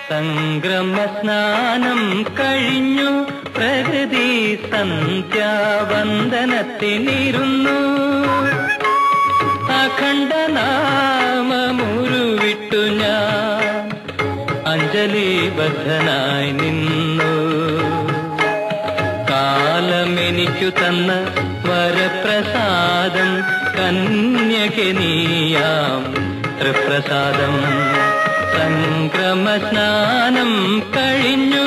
സംക്രമസ്നാനം കഴിഞ്ഞു പ്രകൃതി സന്ധ്യാവന്ദനത്തിനിരുന്നു അഖണ്ഡനാമമുരുവിട്ടു ഞാൻ അഞ്ജലിബദ്ധനായി നിന്നു കാലമെനിക്കു തന്ന വരപ്രസാദം കന്യകനീയാം തൃപ്രസാദം സംക്രമസ്നാനം കഴിഞ്ഞു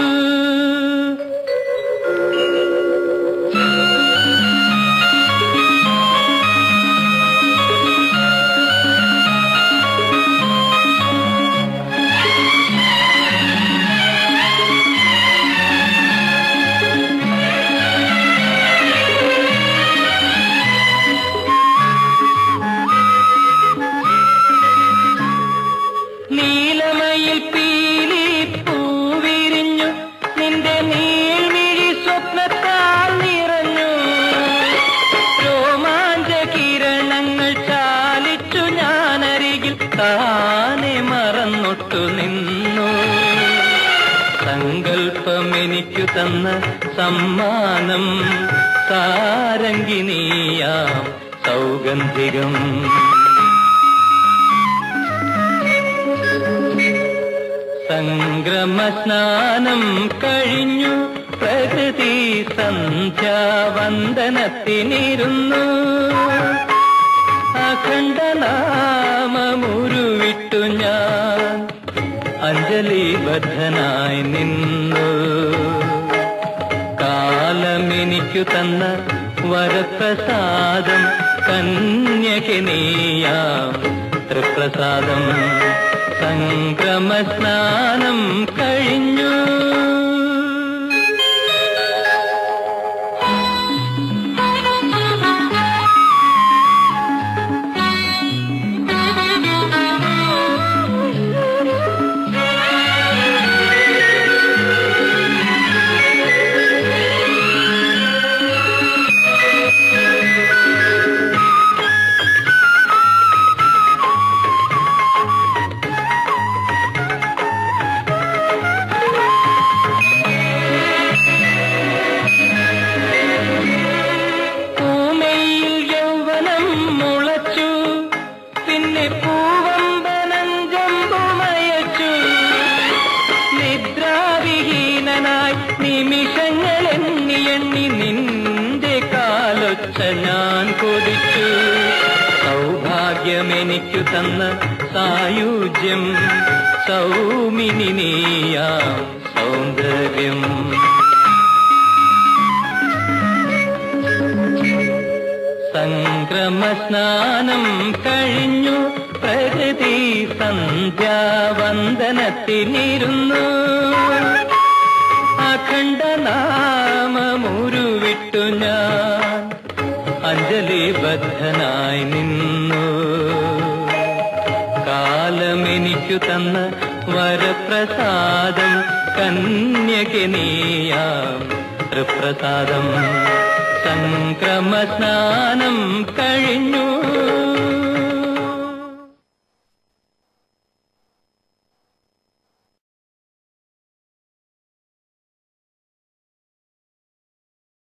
നീലമയിൽ പീലി പൂവിരിഞ്ഞു നിന്റെ നീൾമിഴി സ്വപ്നത്താൽ നിറഞ്ഞു രോമാഞ്ച കിരണങ്ങൾ ചാലിച്ചു ഞാനരികിൽ താനെ മറന്നൊട്ടു നിന്നു സങ്കൽപ്പം എനിക്കു തന്ന സമ്മാനം സാരംഗിനിയാം സൗഗന്ധികം സംക്രമസ്നാനം കഴിഞ്ഞു പ്രകൃതി സന്ധ്യാവന്ദനത്തിനിരുന്നു അഖണ്ഡനാമമുരുവിട്ടു ഞാൻ അഞ്ജലിബദ്ധനായി നിന്നു കാലമെനിക്കു തന്ന വരപ്രസാദം കന്യകനീയാം തൃപ്രസാദം സംക്രമസ്നാനം കഴിഞ്ഞു പൂമയിൽ യൗവനം മുളച്ചു പിന്നെ പൂവമ്പനഞ്ചമ്പുമയച്ചു നിദ്രാവിഹീനനായി നിമിഷങ്ങൾ എണ്ണി എണ്ണി നിന്റെ കാലൊച്ച ഞാൻ കൊതിച്ചു സൗഭാഗ്യമെനിക്കു തന്ന സായുജ്യം സൗമിനി നീയാം സൗന്ദര്യം സംക്രമസ്നാനം കഴിഞ്ഞു പ്രകൃതി സന്ധ്യാവന്ദനത്തിനിരുന്നു അഖണ്ഡനാമമുരുവിട്ടു ഞാൻ അഞ്ജലിബദ്ധനായി നിന്നു കാലമെനിക്കു തന്ന വരപ്രസാദം കന്യകനീയാം തൃപ്രസാദം സംക്രമസ്നാനം കഴിഞ്ഞു